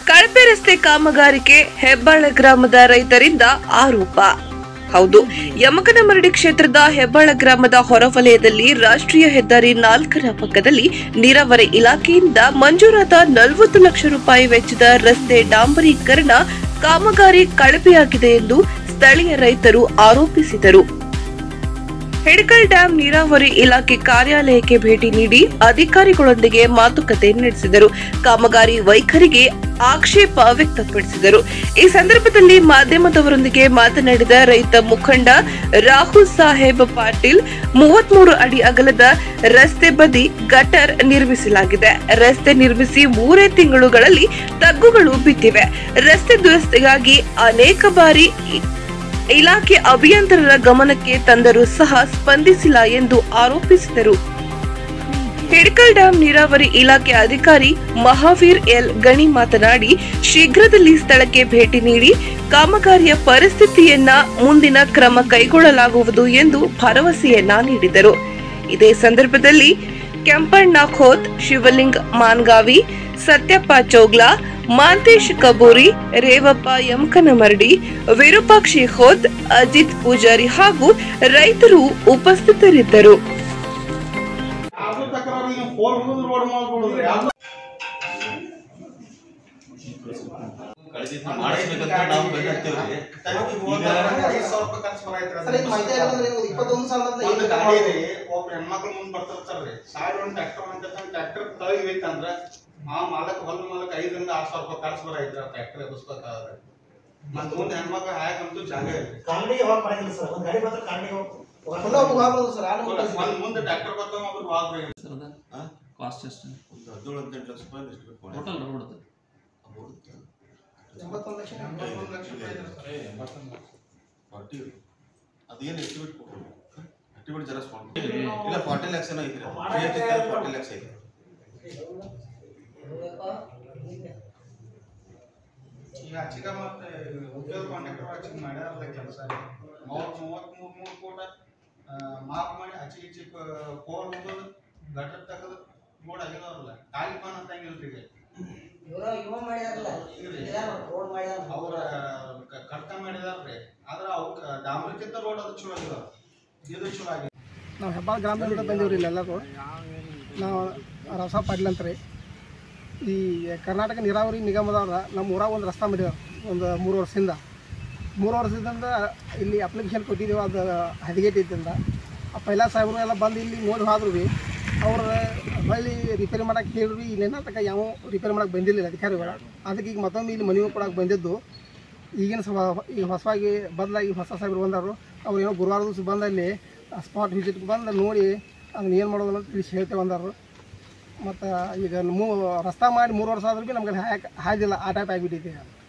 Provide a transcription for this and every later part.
ಕಳಪೆ ರಸ್ತೆ ಕಾಮಗಾರಿಕೆ ಹೆಬ್ಬಾಳ ಗ್ರಾಮದ ರೈತರಿಂದ ಆರೋಪ ಹೌದು ಯಮಕನಮರಡಿ ಕ್ಷೇತ್ರದ ಹೆಬ್ಬಾಳ ಗ್ರಾಮದ ಹೊರವಲಯದಲ್ಲಿ ರಾಷ್ಟ್ರೀಯ ಹೆದ್ದಾರಿ ನಾಲ್ಕರ ಪಕ್ಕದಲ್ಲಿ ನೀರಾವರಿ ಇಲಾಖೆಯಿಂದ ಮಂಜೂರಾದ ನಲವತ್ತು ಲಕ್ಷ ರೂಪಾಯಿ ವೆಚ್ಚದ ರಸ್ತೆ ಡಾಂಬರೀಕರಣ ಕಾಮಗಾರಿ ಕಳಪೆಯಾಗಿದೆ ಎಂದು ಸ್ಥಳೀಯ ರೈತರು ಆರೋಪಿಸಿದರು ಹೆಡ್ಕಲ್ ಡ್ಯಾಂ ನೀರಾವರಿ ಇಲಾಖೆ ಕಾರ್ಯಾಲಯಕ್ಕೆ ಭೇಟಿ ನೀಡಿ ಅಧಿಕಾರಿಗಳೊಂದಿಗೆ ಮಾತುಕತೆ ನಡೆಸಿದರು ಕಾಮಗಾರಿ ವೈಖರಿಗೆ ಆಕ್ಷೇಪ ವ್ಯಕ್ತಪಡಿಸಿದರು ಈ ಸಂದರ್ಭದಲ್ಲಿ ಮಾಧ್ಯಮದವರೊಂದಿಗೆ ಮಾತನಾಡಿದ ರೈತ ಮುಖಂಡ ರಾಹುಲ್ ಸಾಹೇಬ್ ಪಾಟೀಲ್ ಮೂವತ್ಮೂರು ಅಡಿ ಅಗಲದ ರಸ್ತೆ ಬದಿ ಗಟರ್ ನಿರ್ಮಿಸಲಾಗಿದೆ ರಸ್ತೆ ನಿರ್ಮಿಸಿ ಮೂರೇ ತಿಂಗಳುಗಳಲ್ಲಿ ತಗ್ಗುಗಳು ಬಿದ್ದಿವೆ ರಸ್ತೆ ದುರಸ್ತಿಗಾಗಿ ಅನೇಕ ಬಾರಿ ಇಲಾಖೆ ಅಭಿಯಂತರರ ಗಮನಕ್ಕೆ ತಂದರೂ ಸಹ ಸ್ಪಂದಿಸಿಲ್ಲ ಎಂದು ಆರೋಪಿಸಿದರು ಹಿಡ್ಕಲ್ ಡ್ಯಾಂ ನೀರಾವರಿ ಇಲಾಖೆ ಅಧಿಕಾರಿ ಮಹಾವೀರ್ ಎಲ್ ಗಣಿ ಮಾತನಾಡಿ ಶೀಘ್ರದಲ್ಲಿ ಸ್ಥಳಕ್ಕೆ ಭೇಟಿ ನೀಡಿ ಕಾಮಗಾರಿಯ ಪರಿಸ್ಥಿತಿಯನ್ನ ಮುಂದಿನ ಕ್ರಮ ಕೈಗೊಳ್ಳಲಾಗುವುದು ಎಂದು ಭರವಸೆಯನ್ನ ನೀಡಿದರು ಇದೇ ಸಂದರ್ಭದಲ್ಲಿ ಕೆಂಪಣ್ಣ ಖೋತ್ ಶಿವಲಿಂಗ್ ಮಾನ್ಗಾವಿ ಸತ್ಯಪ್ಪ ಚೌಗ್ಲಾ ಮಾಂತೇಶ್ ಕಬೂರಿ ರೇವಪ್ಪ ಯಮಕನಮರಡಿ ವಿರೂಪಾಕ್ಷಿ ಖೋತ್ ಅಜಿತ್ ಪೂಜಾರಿ ಹಾಗೂ ರೈತರು ಉಪಸ್ಥಿತರಿದ್ದರು ಯಾವ್ದು ತಕರಾರು ಈಗ ಫೋನ್ ಹಿಡಿದು ರೋಡ್ ಮಾಡ್ಕೊಡುದು ಯಾವ್ದು ಮಾಡಿಸ್ಬೇಕಂತ ನಾವು ಬಂದಿರ್ತೀವಿ ಐದು ಸಾವಿರ ರೂಪಾಯಿ ಖರ್ಚು ಬರಾಯ್ತ್ರಿ ಸರ್ ಈಗ ಮಾಹಿತಿ ಆಗಂದ್ರೆ ನೀವು ಇಪ್ಪತ್ತೊಂದು ಸಾಲದ ಒಂದು ಗಾಡಿ ರೀ ಒಬ್ಬ ಹೆಣ್ಮಕ್ಳು ಮುಂದ್ ಬರ್ತಿರ್ತಾರ್ರಿ ಸಾವಿರ ಒಂದು ಟ್ರ್ಯಾಕ್ಟರ್ ಅಂತ ಟ್ರ್ಯಾಕ್ಟರ್ ತಳಗಿ ಬೇಕಂದ್ರ ಆ ಮಾಲಕ್ ಹೊಲ ಮಾಲಕ್ ಐದರಿಂದ ಆರು ಸಾವಿರ ರೂಪಾಯಿ ಖರ್ಚು ಬರಾಯ್ತ್ರಿ ಆ ಟ್ರ್ಯಾಕ್ಟರ್ ಎಬ್ಬಿಸ್ಬೇಕಾದ್ರೆ ಮತ್ತ್ ಮುಂದೆ ಹೆಣ್ಮಕ್ಳು ಹಾಕಂತೂ ಜಾಗ ಇಲ್ರಿ ಕಾಮಿಡಿಗೆ ಹೋಗಕ್ ಬರಂಗಿಲ್ಲ ಸರ್ ಒಂದ್ ಗಾಡಿ ಬಂದ್ರೆ ಕಾಮಿಡಿಗೆ ಫುಲ್ ಒಬ್ಬ ಆಗ್ಬೋದು ಸರ್ ಆ ನಮ್ಗೆ ಒಂದ್ ಮುಂದೆ ಟ್ರ್ಯಾಕ್ಟರ್ ಬರ್ತಾವ ಒಬ್ರು ಹೋಗ್ರಿ ಕಾಸ್ಟ್ ಎಷ್ಟು ಒಂದು ಹದಿನೇಳು ಹದಿನೆಂಟು ಲಕ್ಷ ರೂಪಾಯಿ ಎಷ್ಟು ಬೇಕು ಟೋಟಲ್ ರೋಡ್ ಎಂಬತ್ತೊಂದು ಲಕ್ಷ ಎಂಬತ್ತೊಂದು ಲಕ್ಷ ರೂಪಾಯಿ ಐತ್ರಿ ಸರ್. ಫಾರ್ಟಿ ಅದೇನು ಎಸ್ಟಿಮೇಟ್ ಕೊಟ್ಟರು ಎಸ್ಟಿಮೇಟ್ ಜೆರಾಕ್ಸ್ ಮಾಡ್ಕೊಂಡು ಇಲ್ಲ ಫಾರ್ಟಿ ಲ್ಯಾಕ್ಸ್ ಏನೋ ಐತ್ರಿ ಫಾರ್ಟಿ ಲ್ಯಾಕ್ಸ್ ಐತಿ ಈಗ ಆಚಿಕ ಮತ್ತೆ ಉದ್ಯೋಗ ಕಾಂಟ್ರಾಕ್ಟರ್ ಆಚಿಕ ಮಾಡ್ಯಾರಲ್ಲ ಕೆಲಸ ಮೂವತ್ ಮೂವತ್ತ್ ಮೂರ್ ಮೂರ್ ಕೋಟ ಮಾಪ್ ಮಾಡಿ ಆಚೆ ಈಚೆ ಕೋಲ್ ಹೋಗೋದು ಗಟರ್ ತಗದು ರೋಡ್ ಆಗಿದಾವಲ್ಲ ಖಾಲಿ ಪಾನ್ ಅಂತ ಹಂಗಿಲ್ರಿ ಈಗ ಇವ್ರ ಇವ ಮಾಡ್ಯಾರಲ್ಲ ರೋಡ್ ಮಾಡ್ಯಾರ ಅವ್ರ ಕ- ಕಡ್ತ ಮಾಡಿದಾರ್ರಿ ಆದ್ರ ಅವಕ್ ಡಾಂಬರಿಕಿಂತ ರೋಡ್ ಅದು ಚಲೋ ಆಗಿದಾವ ಇದು ಚಲೋ ಆಗಿದೆ ನಾವು ಹೆಬ್ಬಾಳ ಗ್ರಾಮದಿಂದ ಬಂದೀವ್ರಿ ಇಲ್ಲೆಲ್ಲರೂ ನಾವು ರಸ ಪಾಟೀಲ್ ಅಂತ ರೀ ಈ ಕರ್ನಾಟಕ ನೀರಾವರಿ ನಿಗಮದವ್ರ ನಮ್ಮ ಊರಾಗ ಒಂದು ರಸ್ತೆ ಮಾಡಿದಾರೆ ಒಂದು ಮೂರು ವರ್ಷದಿಂದ ಮೂರು ವರ್ಷದಿಂದ ಇಲ್ಲಿ ಅಪ್ಲಿಕೇಶನ್ ಕೊಟ್ಟಿದ್ದೀವಿ ಅದು ಹದಿಗೆಟ್ ಇದ್ದಿಂದ ಆ ಪೈಲಾ ಸಾಹೇಬರು ಎಲ್ಲ ಬಂದು ಇಲ್ಲಿ ನೋಡಿ ಹೋದ್ರು ಭೀ ಅವ್ರ ಹೊಳ್ಳಿ ರಿಪೇರಿ ಮಾಡಕ್ಕೆ ಹೇಳ್ರಿ ಇಲ್ಲೇನ ತನಕ ಯಾವ ರಿಪೇರಿ ಮಾಡಕ್ಕೆ ಬಂದಿಲ್ಲ ಅಧಿಕಾರಿಗಳು ಅದಕ್ಕೆ ಈಗ ಮತ್ತೊಮ್ಮೆ ಇಲ್ಲಿ ಮನವಿ ಕೊಡಕ್ಕೆ ಬಂದಿದ್ದು ಈಗಿನ ಸಭ ಈಗ ಹೊಸವಾಗಿ ಬದಲಾಗಿ ಹೊಸ ಸಾಹೇಬರು ಬಂದರು ಅವ್ರು ಏನೋ ಗುರುವಾರ ದಿವಸ ಬಂದು ಅಲ್ಲಿ ಸ್ಪಾಟ್ ವಿಸಿಟ್ಗೆ ಬಂದು ನೋಡಿ ಅದನ್ನ ಏನು ಮಾಡೋದು ಅಂತ ತಿಳಿಸಿ ಹೇಳ್ತೇವೆ ಅಂದರು ಮತ್ತು ಈಗ ಮೂ ರಸ್ತೆ ಮಾಡಿ ಮೂರು ವರ್ಷ ಆದ್ರೂ ಭೀ ನಮ್ಗೆ ಹಾಯಕ್ ಹಾಯ್ದಿಲ್ಲ ಆ ಟೈಪ್ ಆಗಿಬಿಟ್ಟಿದೆ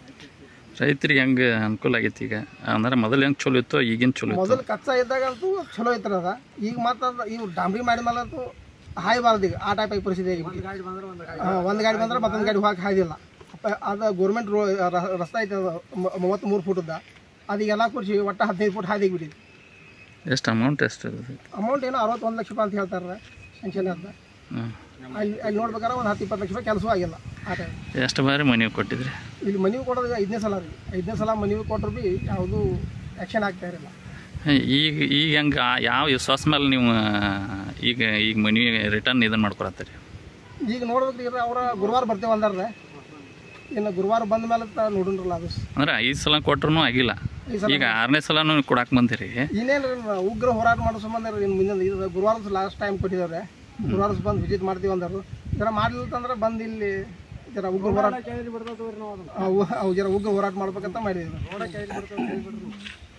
ರೈತರಿಗೆ ಹೆಂಗೆ ಅನುಕೂಲ ಆಗೈತಿ ಈಗ ಅಂದ್ರೆ ಮೊದಲು ಹೆಂಗೆ ಚಲೋ ಇತ್ತು ಈಗಿನ ಚಲೋ ಇತ್ತು ಮೊದಲು ಕಚ್ಚಾ ಇದ್ದಾಗಂತೂ ಚಲೋ ಐತ್ರಿ ಅದ ಈಗ ಮಾತ್ರ ಇವು ಡಾಂಬ್ರಿ ಮಾಡಿದ್ಮೇಲೆ ಅಂತೂ ಹಾಯ್ಬಾರ್ದು ಈಗ ಆ ಟೈಪ್ ಆಗಿ ಪರಿಸ್ಥಿತಿ ಆಗಿಬಿಟ್ಟು ಒಂದು ಗಾಡಿ ಬಂದ್ರೆ ಮತ್ತೊಂದು ಗಾಡಿ ಹೋಗಕ್ಕೆ ಹಾಯ್ದಿಲ್ಲ ಅಪ್ಪ- ಅದು ಗೌರ್ಮೆಂಟ್ ರೋ ರ- ರಸ್ತೆ ಐತೆ ಅದು ಮೂವತ್ತ್ಮೂರು ಫುಟದ ಅದೀಗೆಲ್ಲ ಕೂರಿಸಿ ಒಟ್ಟು ಹದಿನೈದು ಫುಟ್ ಹಾದಿಗ್ಬಿಟ್ಟಿದೆ ಎಷ್ಟು ಅಮೌಂಟ್ ಎಷ್ಟು ಅಮೌಂಟ್ ಏನೋ ಅರವತ್ತೊಂದು ಲಕ್ಷ ರೂಪಾಯಿ ಅಂತ ಹೇಳ್ತಾರೆ ಸ್ಯಾಂಕ್ಷನ್ ಅಂತ ಹಾಂ ಅಲ್ಲಿ ಅಲ್ಲಿ ನೋಡ್ಬೇಕಾದ್ರೆ ಒಂದು ಹತ್ತು ಇಪ್ಪತ್ತು ಲಕ್ಷ ರೂಪಾಯಿ ಕೆಲಸವೂ ಆಗಿಲ್ಲ ಆ ಟೈಮ್ ಎಷ್ಟು ಬಾರಿ ಮನೆ ಕೊಟ್ಟಿದ್ರಿ ಇಲ್ಲಿ ಮನವಿ ಕೊಡೋದು ಐದನೇ ಸಲ ರೀ ಐದನೇ ಸಲ ಮನವಿ ಕೊಟ್ಟರು ಭೀ ಯಾವುದೂ ಆ್ಯಕ್ಷನ್ ಆಗ್ತಾ ಇರಲಿಲ್ಲ ಹೇ, ಈಗ ಈಗ ಹೆಂಗೆ ಯಾವ ವಿಶ್ವಾಸ ಮೇಲೆ ನೀವು ಈಗ ಈಗ ಮನೆ ರಿಟರ್ನ್ ಇದನ್ನು ಮಾಡ್ಕೊಳತ್ತೀರಿ ಈಗ ನೋಡ್ಬೇಕ್ರಿ ಅವರ ಗುರುವಾರ ಬರ್ತೇವೆ ಅಂದಾರ್ರೆ ಇನ್ನು ಗುರುವಾರ ಬಂದ ಮೇಲೆ ತ ನೋಡೋಣ್ರಲ್ಲ ಅದು ಅಂದ್ರೆ ಐದು ಸಲ ಕೊಟ್ರು ಆಗಿಲ್ಲ ಈ ಸಲ ಈಗ ಆರನೇ ಸಲನೂ ಕೊಡಕ್ಕೆ ಬಂದಿರಿ ಇನ್ನೇನು ಉಗ್ರ ಹೋರಾಟ ಮಾಡೋ ಸಂಬಂಧ ರೀ ಇನ್ನು ಮುಂದಿನ ಇದು ಗುರುವಾರ ಲಾಸ್ಟ್ ಟೈಮ್ ಕೊಟ್ಟಿದ್ದಾರೆ ಗುರುವಾರ ಬಂದು ವಿಸಿಟ್ ಮಾಡ್ತೀವಿ ಅಂದರು ಜರ ಮಾಡಲಿಲ್ಲ ಅಂತಂದ್ರೆ ಬಂದು ಇಲ್ಲಿ ಜರ ಉಗ್ರ ಹೋರಾಟ ಅವು ಅವು ಜರ ಉಗ್ರ ಹೋರಾಟ ಮಾಡ್ಬೇಕಂತ ಮಾಡಿದ್ರು